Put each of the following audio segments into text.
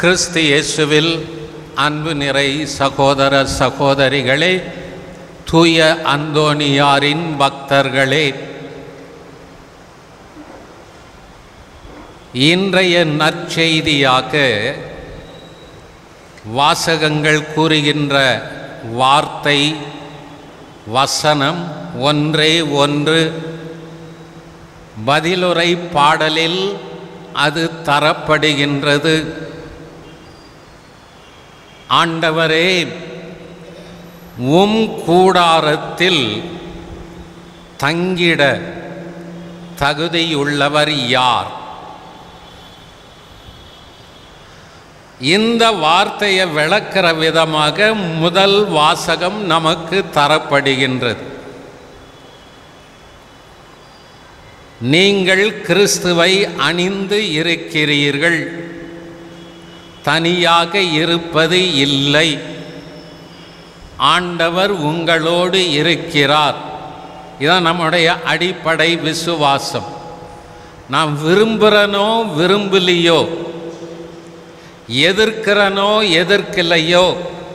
கிறிஸ்து இயேசுவில் அன்பு நிறை சகோதர சகோதரிகளே தூய அந்தோனியாரின் பக்தர்களே இன்றைய நற்செய்தியாக வாசகங்கள் கூறுகின்ற வார்த்தை வசனம் ஒன்றே ஒன்று பதிலுரை பாடலில் அது தரப்படுகின்றது ஆண்டவரே உம் கூடாரத்தில் தங்கிட தகுதியுள்ளவர் யார் இந்த வார்த்தையை விளக்கிற விதமாக முதல் வாசகம் நமக்கு தரப்படுகின்றது நீங்கள் கிறிஸ்துவை அணிந்து இருக்கிறீர்கள் தனியாக இருப்பது இல்லை ஆண்டவர் உங்களோடு இருக்கிறார் இதான் நம்முடைய அடிப்படை விசுவாசம் நாம் விரும்புகிறனோ விரும்பலையோ எதிர்க்கிறனோ எதிர்க்கலையோ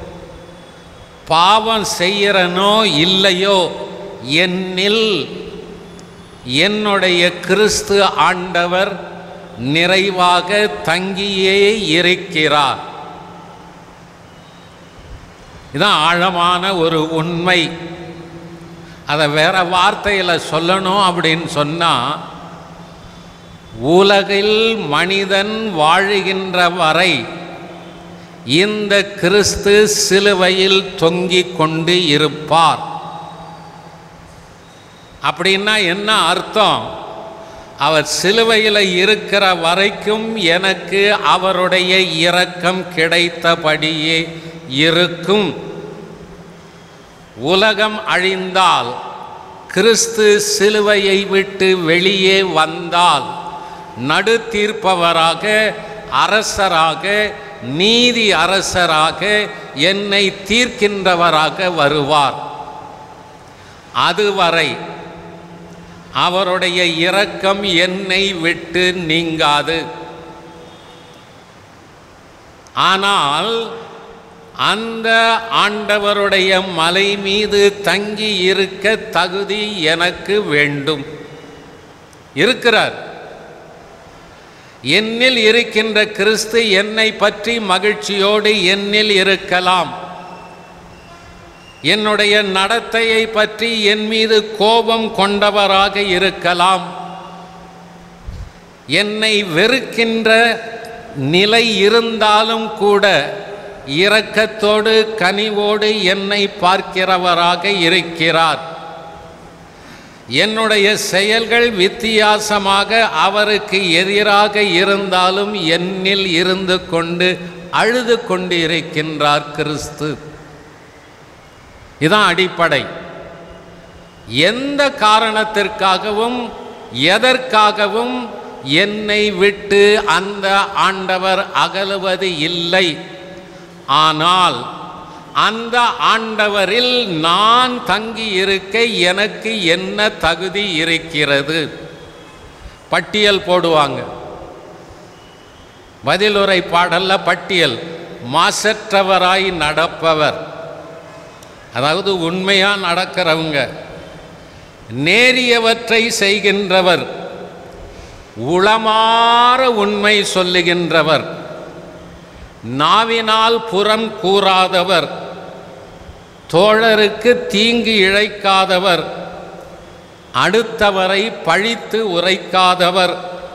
பாவம் செய்கிறனோ இல்லையோ என்னில் என்னுடைய கிறிஸ்து ஆண்டவர் நிறைவாக தங்கியே இருக்கிறார் இதான் ஆழமான ஒரு உண்மை அதை வேற வார்த்தையில் சொல்லணும் அப்படின்னு சொன்னால் உலகில் மனிதன் வாழுகின்ற வரை இந்த கிறிஸ்து சிலுவையில் தொங்கிக் கொண்டு இருப்பார் அப்படின்னா என்ன அர்த்தம் அவர் சிலுவையில் இருக்கிற வரைக்கும் எனக்கு அவருடைய இரக்கம் கிடைத்தபடியே இருக்கும் உலகம் அழிந்தால் கிறிஸ்து சிலுவையை விட்டு வெளியே வந்தால் நடு தீர்ப்பவராக அரசராக நீதி அரசராக என்னை தீர்க்கின்றவராக வருவார் அதுவரை அவருடைய இரக்கம் என்னை விட்டு நீங்காது ஆனால் அந்த ஆண்டவருடைய மலை மீது தங்கி இருக்க தகுதி எனக்கு வேண்டும் இருக்கிறார் என்னில் இருக்கின்ற கிறிஸ்து என்னை பற்றி மகிழ்ச்சியோடு என்னில் இருக்கலாம் என்னுடைய நடத்தையை பற்றி என் மீது கோபம் கொண்டவராக இருக்கலாம் என்னை வெறுக்கின்ற நிலை இருந்தாலும் கூட இரக்கத்தோடு கனிவோடு என்னை பார்க்கிறவராக இருக்கிறார் என்னுடைய செயல்கள் வித்தியாசமாக அவருக்கு எதிராக இருந்தாலும் என்னில் இருந்து கொண்டு அழுது கொண்டு இருக்கின்றார் கிறிஸ்து இதான் அடிப்படை எந்த காரணத்திற்காகவும் எதற்காகவும் என்னை விட்டு அந்த ஆண்டவர் அகலுவது இல்லை ஆனால் அந்த ஆண்டவரில் நான் தங்கி இருக்க எனக்கு என்ன தகுதி இருக்கிறது பட்டியல் போடுவாங்க பதிலுரை பாடல்ல பட்டியல் மாசற்றவராய் நடப்பவர் அதாவது உண்மையாக நடக்கிறவங்க நேரியவற்றை செய்கின்றவர் உளமாற உண்மை சொல்லுகின்றவர் நாவினால் புறம் கூறாதவர் தோழருக்கு தீங்கு இழைக்காதவர் அடுத்தவரை பழித்து உரைக்காதவர்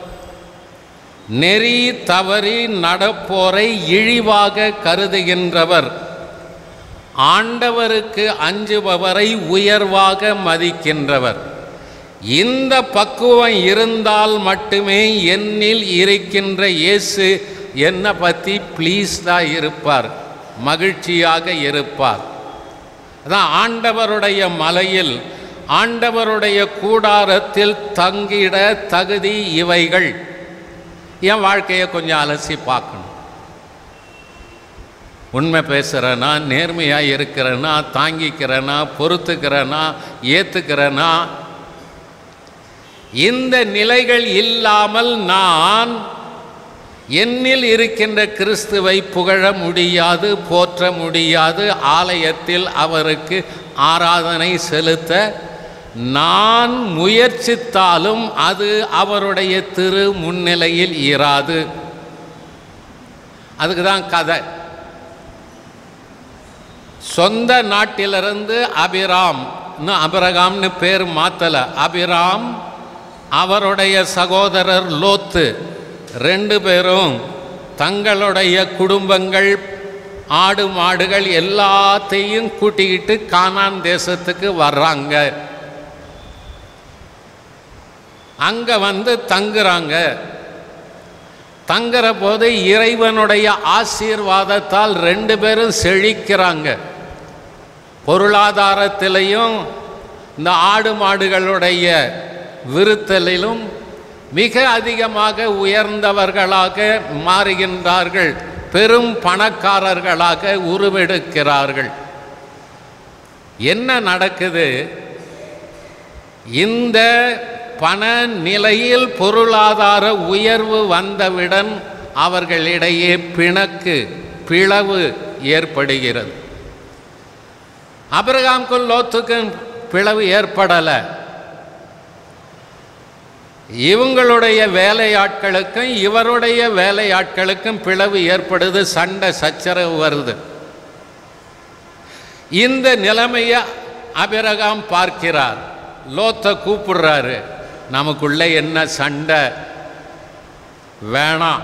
நெறி தவறி நடப்போரை இழிவாக கருதுகின்றவர் ஆண்டவருக்கு அஞ்சுபவரை உயர்வாக மதிக்கின்றவர் இந்த பக்குவம் இருந்தால் மட்டுமே என்னில் இருக்கின்ற இயேசு என்னை பற்றி ப்ளீஸ்டாக இருப்பார் மகிழ்ச்சியாக இருப்பார் அதான் ஆண்டவருடைய மலையில் ஆண்டவருடைய கூடாரத்தில் தங்கிட தகுதி இவைகள் என் வாழ்க்கையை கொஞ்சம் அலசி பார்க்கணும் உண்மை பேசுகிறேனா நேர்மையாக இருக்கிறேனா தாங்கிக்கிறேனா பொறுத்துக்கிறேனா ஏற்றுக்கிறேனா இந்த நிலைகள் இல்லாமல் நான் என்னில் இருக்கின்ற கிறிஸ்துவை புகழ முடியாது போற்ற முடியாது ஆலயத்தில் அவருக்கு ஆராதனை செலுத்த நான் முயற்சித்தாலும் அது அவருடைய திரு முன்னிலையில் இராது அதுக்கு தான் கதை சொந்த நாட்டிலிருந்து அபிராம் இன்னும் அபிரகாம்னு பேர் மாத்தல அபிராம் அவருடைய சகோதரர் லோத்து ரெண்டு பேரும் தங்களுடைய குடும்பங்கள் ஆடு மாடுகள் எல்லாத்தையும் கூட்டிக்கிட்டு கானான் தேசத்துக்கு வர்றாங்க அங்க வந்து தங்குறாங்க தங்குற போது இறைவனுடைய ஆசீர்வாதத்தால் ரெண்டு பேரும் செழிக்கிறாங்க பொருளாதாரத்திலையும் இந்த ஆடு மாடுகளுடைய விருத்தலிலும் மிக அதிகமாக உயர்ந்தவர்களாக மாறுகின்றார்கள் பெரும் பணக்காரர்களாக உருவெடுக்கிறார்கள் என்ன நடக்குது இந்த பண நிலையில் பொருளாதார உயர்வு வந்தவுடன் அவர்களிடையே பிணக்கு பிளவு ஏற்படுகிறது அபிரகாம்க்கும் லோத்துக்கும் பிளவு ஏற்படலை இவங்களுடைய வேலையாட்களுக்கும் இவருடைய வேலையாட்களுக்கும் பிளவு ஏற்படுது சண்டை சச்சரவு வருது இந்த நிலைமையை அபிரகாம் பார்க்கிறார் லோத்தை கூப்பிடுறாரு நமக்குள்ள என்ன சண்டை வேணாம்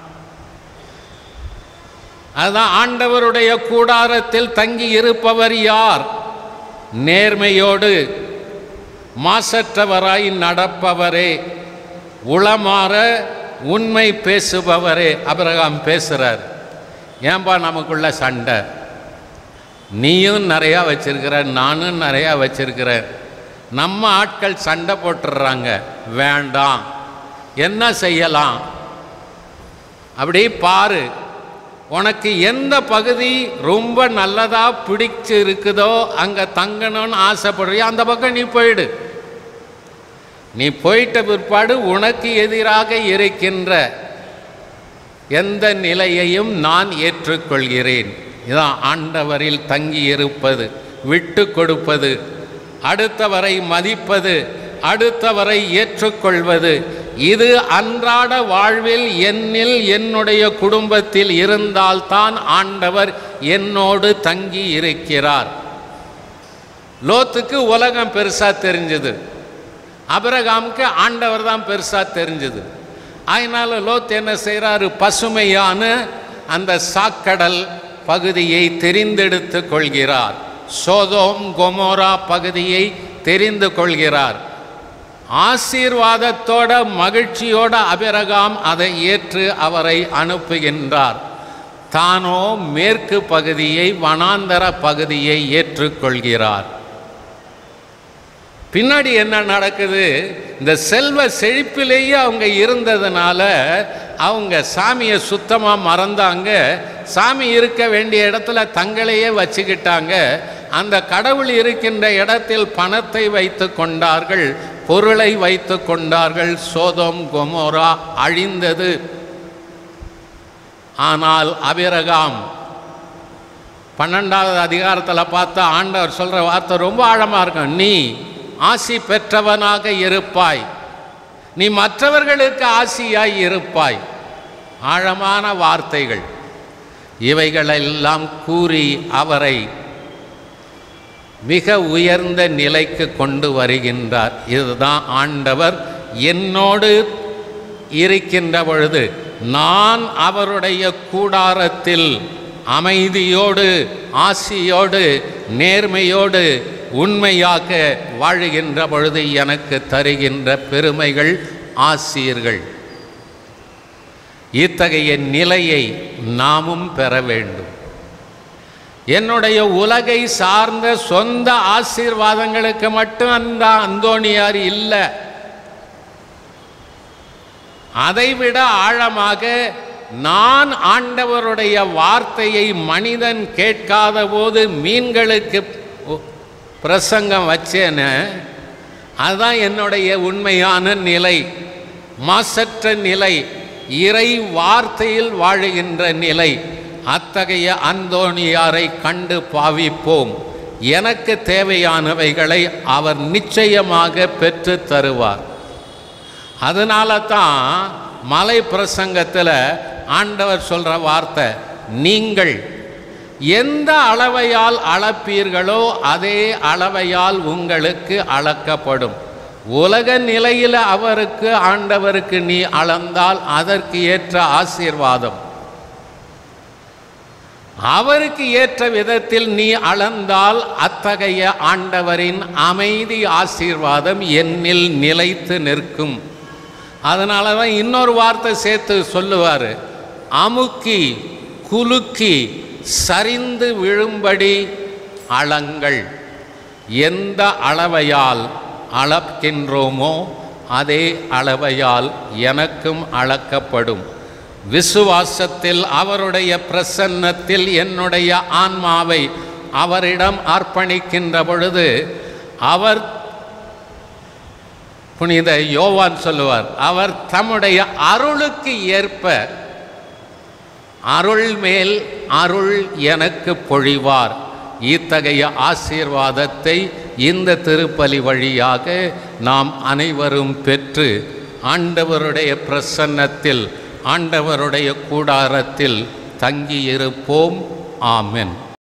அதுதான் ஆண்டவருடைய கூடாரத்தில் தங்கி இருப்பவர் யார் நேர்மையோடு மாசற்றவராய் நடப்பவரே உளமாற உண்மை பேசுபவரே அபிரகாம் பேசுகிறார் ஏன்பா நமக்குள்ள சண்டை நீயும் நிறையா வச்சிருக்கிற நானும் நிறையா வச்சிருக்கிறேன் நம்ம ஆட்கள் சண்டை போட்டுடுறாங்க வேண்டாம் என்ன செய்யலாம் அப்படி பாரு உனக்கு எந்த பகுதி ரொம்ப நல்லதா பிடிச்சு இருக்குதோ அங்கே தங்கணும்னு ஆசைப்படுறியோ அந்த பக்கம் நீ போயிடு நீ போயிட்ட பிற்பாடு உனக்கு எதிராக இருக்கின்ற எந்த நிலையையும் நான் ஏற்றுக்கொள்கிறேன் இதான் ஆண்டவரில் தங்கி இருப்பது விட்டு கொடுப்பது அடுத்தவரை மதிப்பது அடுத்தவரை ஏற்றுக்கொள்வது இது அன்றாட வாழ்வில் என்னில் என்னுடைய குடும்பத்தில் இருந்தால்தான் ஆண்டவர் என்னோடு தங்கி இருக்கிறார் லோத்துக்கு உலகம் பெருசா தெரிஞ்சது அபிரகாமுக்கு ஆண்டவர் தான் பெருசா தெரிஞ்சது அதனால லோத் என்ன செய்கிறாரு பசுமையான அந்த சாக்கடல் பகுதியை தெரிந்தெடுத்து கொள்கிறார் சோதோம் கொமோரா பகுதியை தெரிந்து கொள்கிறார் ஆசீர்வாதத்தோட மகிழ்ச்சியோட அபிரகாம் அதை ஏற்று அவரை அனுப்புகின்றார் தானோ மேற்கு பகுதியை வனாந்தர பகுதியை ஏற்றுக்கொள்கிறார் பின்னாடி என்ன நடக்குது இந்த செல்வ செழிப்பிலேயே அவங்க இருந்ததுனால அவங்க சாமியை சுத்தமாக மறந்தாங்க சாமி இருக்க வேண்டிய இடத்துல தங்களையே வச்சுக்கிட்டாங்க அந்த கடவுள் இருக்கின்ற இடத்தில் பணத்தை வைத்து கொண்டார்கள் பொருளை வைத்து கொண்டார்கள் சோதோம் கொமோரா அழிந்தது ஆனால் அபிரகாம் பன்னெண்டாவது அதிகாரத்தில் பார்த்தா ஆண்டவர் சொல்கிற வார்த்தை ரொம்ப ஆழமாக இருக்கும் நீ ஆசி பெற்றவனாக இருப்பாய் நீ மற்றவர்களுக்கு ஆசியாய் இருப்பாய் ஆழமான வார்த்தைகள் இவைகளெல்லாம் கூறி அவரை மிக உயர்ந்த நிலைக்கு கொண்டு வருகின்றார் இதுதான் ஆண்டவர் என்னோடு இருக்கின்ற பொழுது நான் அவருடைய கூடாரத்தில் அமைதியோடு ஆசியோடு நேர்மையோடு உண்மையாக வாழுகின்ற பொழுது எனக்கு தருகின்ற பெருமைகள் ஆசிரியர்கள் இத்தகைய நிலையை நாமும் பெற வேண்டும் என்னுடைய உலகை சார்ந்த சொந்த ஆசீர்வாதங்களுக்கு மட்டும் அந்த அந்தோணியார் இல்லை அதைவிட ஆழமாக நான் ஆண்டவருடைய வார்த்தையை மனிதன் கேட்காத போது மீன்களுக்கு பிரசங்கம் வச்சேன்னு அதுதான் என்னுடைய உண்மையான நிலை மாசற்ற நிலை இறை வார்த்தையில் வாழுகின்ற நிலை அத்தகைய அந்தோணியாரை கண்டு பாவிப்போம் எனக்கு தேவையானவைகளை அவர் நிச்சயமாக பெற்று தருவார் அதனால தான் மலை பிரசங்கத்தில் ஆண்டவர் சொல்கிற வார்த்தை நீங்கள் எந்த அளவையால் அளப்பீர்களோ அதே அளவையால் உங்களுக்கு அளக்கப்படும் உலக நிலையில் அவருக்கு ஆண்டவருக்கு நீ அளந்தால் அதற்கு ஏற்ற ஆசீர்வாதம் அவருக்கு ஏற்ற விதத்தில் நீ அளந்தால் அத்தகைய ஆண்டவரின் அமைதி ஆசீர்வாதம் என்னில் நிலைத்து நிற்கும் அதனால தான் இன்னொரு வார்த்தை சேர்த்து சொல்லுவார் அமுக்கி குலுக்கி சரிந்து விழும்படி அளங்கள் எந்த அளவையால் அளக்கின்றோமோ அதே அளவையால் எனக்கும் அளக்கப்படும் விசுவாசத்தில் அவருடைய பிரசன்னத்தில் என்னுடைய ஆன்மாவை அவரிடம் அர்ப்பணிக்கின்ற பொழுது அவர் புனித யோவான் சொல்லுவார் அவர் தம்முடைய அருளுக்கு ஏற்ப அருள் மேல் அருள் எனக்கு பொழிவார் இத்தகைய ஆசீர்வாதத்தை இந்த திருப்பலி வழியாக நாம் அனைவரும் பெற்று ஆண்டவருடைய பிரசன்னத்தில் ஆண்டவருடைய கூடாரத்தில் தங்கியிருப்போம் ஆமென்